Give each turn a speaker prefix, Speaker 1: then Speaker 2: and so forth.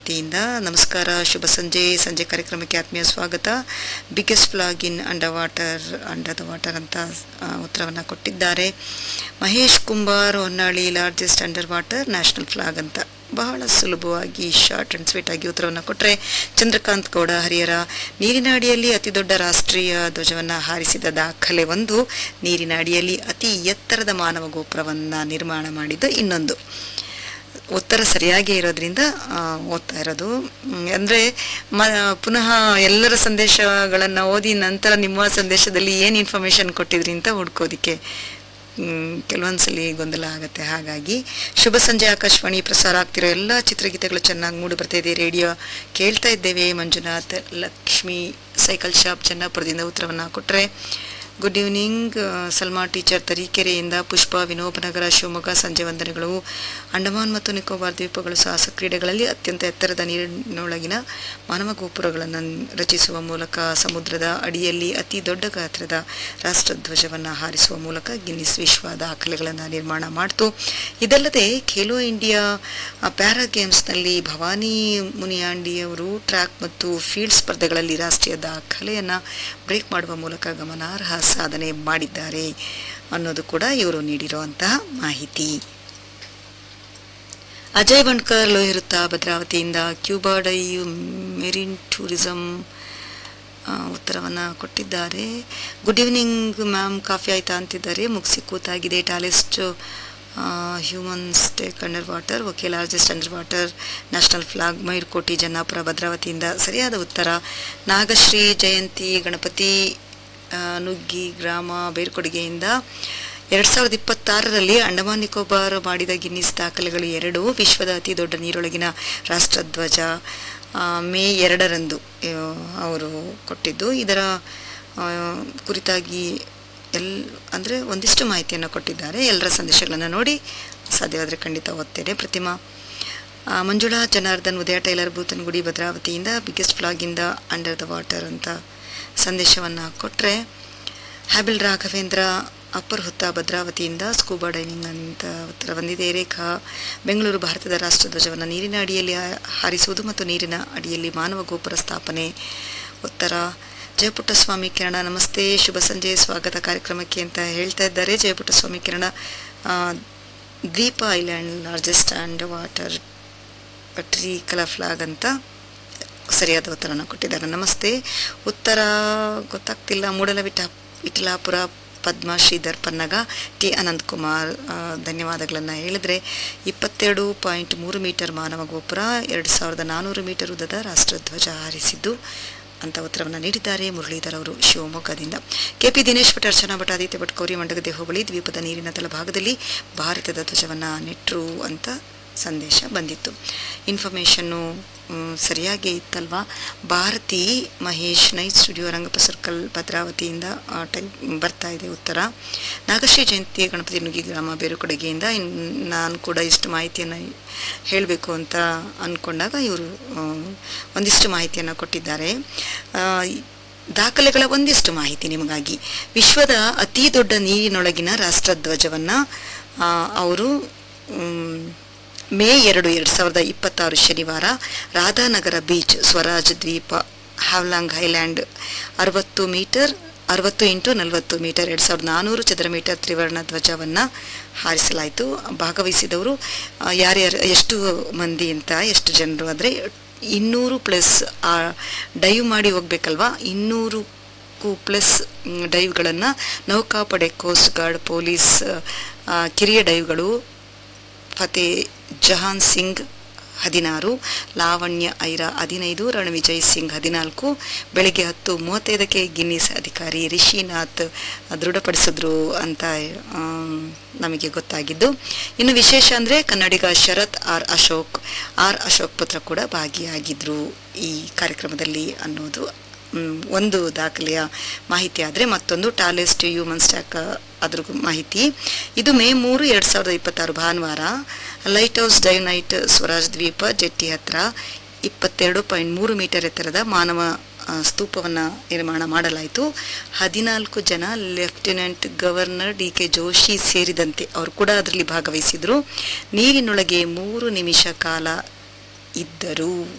Speaker 1: ವತಿಯಿಂದ ನಮಸ್ಕಾರ ಶುಭ ಸಂಜೆ ಸಂಜೆ ಕಾರ್ಯಕ್ರಮಕ್ಕೆ ಆತ್ಮೀಯ ಸ್ವಾಗತ biggest flag in under water under the water ಅಂತ ಉತ್ತರವನ್ನು ಕೊಟ್ಟಿದ್ದಾರೆ Mahesh Kumbar Honnali largest under water national flag ಅಂತ ಬಹಳ ಸುಲಭವಾಗಿ ಶಾರ್ಟ್ ಅಂಡ್ ಸ್ವೀಟ್ ಆಗಿ ಉತ್ತರವನ್ನು ಕೊಟ್ಟರೆ ಚಂದ್ರಕಾಂತ್ ಗೌಡ ಹರಿಹರ ನೀರಿನ ಅಡಿಯಲ್ಲಿ ಅತಿ ದೊಡ್ಡ ರಾಷ್ಟ್ರೀಯ ಧ್ವಜವನ್ನು ಹಾರಿಸಿದ ದಾಖಲೆ ಒಂದು ನೀರಿನ ಅಡಿಯಲ್ಲಿ ಅತಿ ಎತ್ತರದ ಮಾನವ ಗೋಪುರವನ್ನು ನಿರ್ಮಾಣ ಮಾಡಿದ ಇನ್ನೊಂದು ಉತ್ತರ ಸರಿಯಾಗಿ ಇರೋದ್ರಿಂದ ಆ, ಓದ್ತಾ ಇರೋದು ಮ್, ಅಂದ್ರೆ ಮ ಪುನಃ ಎಲ್ಲರ ಸಂದೇಶಗಳನ್ನು ಓದಿ ನಂತರ ನಿಮ್ಮ ಸಂದೇಶದಲ್ಲಿ ಏನು ಇನ್ಫಾರ್ಮೇಶನ್ ಕೊಟ್ಟಿದ್ರಿ ಅಂತ ಹುಡ್ಕೋದಿಕ್ಕೆ ಮ್, ಕೆಲವೊಂದ್ಸಲಿ ಗೊಂದಲ ಆಗುತ್ತೆ ಹಾಗಾಗಿ ಶುಭ ಸಂಜೆ ಆಕಾಶವಾಣಿ ಪ್ರಸಾರ ಆಗ್ತಿರೋ ಎಲ್ಲ ಚಿತ್ರಗೀತೆಗಳು ಚೆನ್ನಾಗಿ ಮೂಡಿ ಬರ್ತಾ ಇದೆ ರೇಡಿಯೋ ಕೇಳ್ತಾ ಇದ್ದೇವೆ ಮಂಜುನಾಥ್ ಲಕ್ಷ್ಮಿ ಸೈಕಲ್ ಶಾಪ್ ಚೆನ್ನಾಪುರದಿಂದ ಉತ್ತರವನ್ನು ಕೊಟ್ಟರೆ ಗುಡ್ ಈವ್ನಿಂಗ್ ಸಲ್ಮಾ ಟೀಚರ್ ತರೀಕೆರೆಯಿಂದ ಪುಷ್ಪ ವಿನೋಬನಗರ ಶಿವಮೊಗ್ಗ ಸಂಜೆ ವಂದನೆಗಳು ಅಂಡಮಾನ್ ಮತ್ತು ನಿಕೋಬಾರ್ ದ್ವೀಪಗಳು ಸಾಹಸ ಕ್ರೀಡೆಗಳಲ್ಲಿ ಅತ್ಯಂತ ಎತ್ತರದ ನೀರಿನೊಳಗಿನ ಮಾನವ ಗೋಪುರಗಳನ್ನು ರಚಿಸುವ ಮೂಲಕ ಸಮುದ್ರದ ಅಡಿಯಲ್ಲಿ ಅತಿ ದೊಡ್ಡ ಗಾತ್ರದ ರಾಷ್ಟ್ರಧ್ವಜವನ್ನು ಹಾರಿಸುವ ಮೂಲಕ ಗಿನ್ನಿಸ್ ವಿಶ್ವ ದಾಖಲೆಗಳನ್ನು ನಿರ್ಮಾಣ ಮಾಡಿತು ಇದಲ್ಲದೆ ಖೇಲೋ ಇಂಡಿಯಾ ಆ, ಪ್ಯಾರಾ ಗೇಮ್ಸ್ನಲ್ಲಿ ಭವಾನಿ ಮುನಿಯಾಂಡಿಯವರು ಟ್ರ್ಯಾಕ್ ಮತ್ತು ಫೀಲ್ಡ್ ಸ್ಪರ್ಧೆಗಳಲ್ಲಿ ರಾಷ್ಟ್ರೀಯ ದಾಖಲೆಯನ್ನು ಬ್ರೇಕ್ ಮಾಡುವ ಮೂಲಕ ಗಮನಾರ್ಹ ಸಾಧನೆ ಮಾಡಿದ್ದಾರೆ ಅನ್ನೋದು ಕೂಡ ಇವರು ನೀಡಿರುವಂತಹ ಮಾಹಿತಿ ಅಜಯ್ ಬಂಡ್ಕರ್ ಲೋಹಿರುತ್ತ ಭದ್ರಾವತಿಯಿಂದ ಕ್ಯೂಬಾ ಡೈಯು ಮೆರಿನ್ ಟೂರಿಸಂ ಉತ್ತರವನ್ನು ಕೊಟ್ಟಿದ್ದಾರೆ ಗುಡ್ ಈವ್ನಿಂಗ್ ಮ್ಯಾಮ್ ಕಾಫಿ ಆಯ್ತಾ ಅಂತಿದ್ದಾರೆ ಮುಗಿಸಿ ಕೂತಾಗಿದೆ tallest human stack under water okay largest under water national flag Mairkoti Jannapura ಭದ್ರಾವತಿಯಿಂದ ಸರಿಯಾದ ಉತ್ತರ ನಾಗಶ್ರೀ ಜಯಂತಿ ಗಣಪತಿ ಆ, ನುಗ್ಗಿ ಗ್ರಾಮ ಬೇರ್ಕೊಡುಗೆಯಿಂದ ಎರಡು ಸಾವಿರದ ಇಪ್ಪತ್ತಾರರಲ್ಲಿ ಅಂಡಮಾನ್ ನಿಕೋಬಾರ್ ಮಾಡಿದ ಗಿನ್ನಿಸ್ ದಾಖಲೆಗಳು ಎರಡು ವಿಶ್ವದ ಅತಿ ದೊಡ್ಡ ನೀರೊಳಗಿನ ರಾಷ್ಟ್ರಧ್ವಜ ಆ, ಮೇ ಎರಡರಂದು ಆ, ಅವರು ಕೊಟ್ಟಿದ್ದು ಇದರ ಆ, ಕುರಿತಾಗಿ ಎಲ್ ಅಂದರೆ ಒಂದಿಷ್ಟು ಮಾಹಿತಿಯನ್ನು ಕೊಟ್ಟಿದ್ದಾರೆ ಎಲ್ಲರ ಸಂದೇಶಗಳನ್ನು ನೋಡಿ ಸಾಧ್ಯವಾದರೆ ಖಂಡಿತ ಓದ್ತೇನೆ ಪ್ರತಿಮಾ ಆ, ಮಂಜುಳಾ ಜನಾರ್ದನ್ ಉದಯ ಟೈಲರ್ ಬೂತನಗುಡಿ ಭದ್ರಾವತಿಯಿಂದ ಬಿಗ್ಗೆಸ್ಟ್ ಫ್ಲಾಗಿಂದ ಅಂಡರ್ ದ ವಾಟರ್ ಅಂತ ಸಂದೇಶವನ್ನು ಕೊಟ್ಟರೆ ಹ್ಯಾಬಿಲ್ ರಾಘವೇಂದ್ರ ಅಪ್ಪರ್ ಹುತ್ತ ಭದ್ರಾವತಿಯಿಂದ ಸ್ಕೂಬಾ ಡೈವಿಂಗ್ ಅಂತ ಉತ್ತರ ಬಂದಿದೆ ರೇಖಾ ಬೆಂಗಳೂರು ಭಾರತದ ರಾಷ್ಟ್ರಧ್ವಜವನ್ನು ನೀರಿನ ಅಡಿಯಲ್ಲಿ ಹಾ- ಹಾರಿಸುವುದು ಮತ್ತು ನೀರಿನ ಅಡಿಯಲ್ಲಿ ಮಾನವ ಗೋಪುರ ಸ್ಥಾಪನೆ ಉತ್ತರ ಜಯಪುಟ್ಟಸ್ವಾಮಿ ಕಿರಣ ನಮಸ್ತೆ ಶುಭ ಸಂಜೆ ಸ್ವಾಗತ ಕಾರ್ಯಕ್ರಮಕ್ಕೆ ಅಂತ ಹೇಳ್ತಾ ಇದ್ದಾರೆ ಜಯಪುಟ್ಟಸ್ವಾಮಿ ಕಿರಣ ಆ, ದ್ವೀಪ island largest and water tricolour flag ಅಂತ ಸರಿಯಾದ ಉತ್ತರನ ಕೊಟ್ಟಿದ್ದಾರೆ ನಮಸ್ತೆ ಉತ್ತರ ಗೊತ್ತಾಗ್ತಿಲ್ಲ ಮೂಡಲವಿಟ್ಟ ವಿಠಲಾಪುರ ಪದ್ಮ ಶ್ರೀಧರ್ ಪನ್ನಗ ಟಿ ಅನಂತ್ ಕುಮಾರ್ ಆ, ಧನ್ಯವಾದಗಳನ್ನು ಹೇಳಿದ್ರೆ ಇಪ್ಪತ್ತೆರಡು ಪಾಯಿಂಟ್ ಮೂರು ಮೀಟರ್ ಮಾನವ ಗೋಪುರ ಎರಡು ಸಾವಿರದ ನಾನ್ನೂರು ಮೀಟರ್ ಉದ್ದದ ರಾಷ್ಟ್ರಧ್ವಜ ಹಾರಿಸಿದ್ದು ಅಂತ ಉತ್ತರವನ್ನು ನೀಡಿದ್ದಾರೆ ಮುರಳೀಧರ್ ಅವರು ಶಿವಮೊಗ್ಗದಿಂದ ಕೆಪಿ ದಿನೇಶ್ ಭಟ್ ಅರ್ಚನಾ ಭಟ್ ಆದಿತ್ಯ ಭಟ್ ಗೌರಿ ಮಂಡಗದ್ದೆ ಹೋಬಳಿ ದ್ವೀಪದ ನೀರಿನ ತಳಭಾಗದಲ್ಲಿ ಭಾರತದ ಧ್ವಜವನ್ನು ನೆಟ್ಟರು ಅಂತ ಸಂದೇಶ ಬಂದಿತ್ತು ಇನ್ಫಾರ್ಮೇಷನ್ನು ಮ್, ಸರಿಯಾಗಿ ಇತ್ತಲ್ವಾ Bharati Mahesh night studio Rangappa circle ಭದ್ರಾವತಿಯಿಂದ ಆ, ಟೈಪ್ ಬರ್ತಾ ಇದೆ ಉತ್ತರ ನಾಗಶ್ರೀ ಜಯಂತಿ ಗಣಪತಿ ನುಗ್ಗಿ ಗ್ರಾಮ ಬೇರುಕೊಡುಗೆಯಿಂದ ಇನ್ ನಾನು ಕೂಡ ಇಷ್ಟು ಮಾಹಿತಿಯನ್ನು ಹೇಳಬೇಕು ಅಂತ ಅಂದ್ಕೊಂಡಾಗ ಇವರು ಒಂದಿಷ್ಟು ಮಾಹಿತಿಯನ್ನು ಕೊಟ್ಟಿದ್ದಾರೆ ಆ, ದಾಖಲೆಗಳ ಒಂದಿಷ್ಟು ಮಾಹಿತಿ ನಿಮಗಾಗಿ ವಿಶ್ವದ ಅತಿ ದೊಡ್ಡ ನೀರಿನೊಳಗಿನ ರಾಷ್ಟ್ರಧ್ವಜವನ್ನು ಅವರು ಮೇ ಎರಡು ಎರಡು ಸಾವಿರದ ಇಪ್ಪತ್ತಾರು ಶನಿವಾರ ರಾಧಾನಗರ ಬೀಚ್ ಸ್ವರಾಜ್ ದ್ವೀಪ ಹಾವ್ಲಾಂಗ್ ಹೈಲ್ಯಾಂಡ್ ಅರವತ್ತು ಮೀಟರ್ ಅರವತ್ತು ಇಂಟು ನಲವತ್ತು ಮೀಟರ್ ಎರಡು ಸಾವಿರದ ನಾನ್ನೂರು ಚದರ ಮೀಟರ್ ತ್ರಿವರ್ಣ ಧ್ವಜವನ್ನು ಹಾರಿಸಲಾಯಿತು ಭಾಗವಹಿಸಿದವರು ಆ, ಯಾರ್ಯಾರು ಎಷ್ಟು ಮಂದಿ ಅಂತ ಎಷ್ಟು ಜನರು ಅಂದರೆ ಇನ್ನೂರು ಪ್ಲಸ್ ಡೈವ್ ಮಾಡಿ ಹೋಗ್ಬೇಕಲ್ವಾ ಇನ್ನೂರಕ್ಕೂ ಪ್ಲಸ್ ಡೈವ್ಗಳನ್ನು ನೌಕಾಪಡೆ ಕೋಸ್ಟ್ ಗಾರ್ಡ್ ಪೊಲೀಸ್ ಆ, ಕಿರಿಯ ಡೈವ್ಗಳು ಫತೆ ಜಹಾನ್ ಸಿಂಗ್ ಹದಿನಾರು ಲಾವಣ್ಯ ಐರಾ ಹದಿನೈದು ರಣವಿಜಯ್ ಸಿಂಗ್ ಹದಿನಾಲ್ಕು ಬೆಳಗ್ಗೆ ಹತ್ತು ಮೂವತ್ತೈದಕ್ಕೆ ಗಿನ್ನಿಸ್ ಅಧಿಕಾರಿ ರಿಷಿನಾಥ್ ದೃಢಪಡಿಸಿದ್ರು ಅಂತ ಆಮ್, ನಮಗೆ ಗೊತ್ತಾಗಿದ್ದು ಇನ್ನು ವಿಶೇಷ ಅಂದರೆ ಕನ್ನಡಿಗ ಶರತ್ ಆರ್ ಅಶೋಕ್ ಆರ್ ಅಶೋಕ್ ಪುತ್ರ ಕೂಡ ಭಾಗಿಯಾಗಿದ್ರು ಈ ಕಾರ್ಯಕ್ರಮದಲ್ಲಿ ಅನ್ನೋದು ಮ್, ಒಂದು ದಾಖಲೆಯ ಮಾಹಿತಿ ಆದರೆ ಮತ್ತೊಂದು ಟಾಲೆಸ್ಟ್ ಹ್ಯೂಮನ್ ಸ್ಟ್ಯಾಕ್ ಅದ್ರ ಮಾಹಿತಿ ಇದು ಮೇ ಮೂರು ಎರಡು ಸಾವಿರದ ಇಪ್ಪತ್ತಾರು ಭಾನುವಾರ lighthouse dive night Swaraj ದ್ವೀಪ ಜೆಟ್ಟಿ ಹತ್ರ ಇಪ್ಪತ್ತೆರಡು ಪಾಯಿಂಟ್ ಮೂರು ಮೀಟರ್ ಎತ್ತರದ ಮಾನವ ಆ, ಸ್ತೂಪವನ್ನು ನಿರ್ಮಾಣ ಮಾಡಲಾಯಿತು ಹದಿನಾಲ್ಕು ಜನ lieutenant governor D K Joshi ಸೇರಿದಂತೆ ಅವರು ಕೂಡ ಅದರಲ್ಲಿ ಭಾಗವಹಿಸಿದರು ನೀರಿನೊಳಗೆ ಮೂರು ನಿಮಿಷ ಕಾಲ ಇದ್ದರು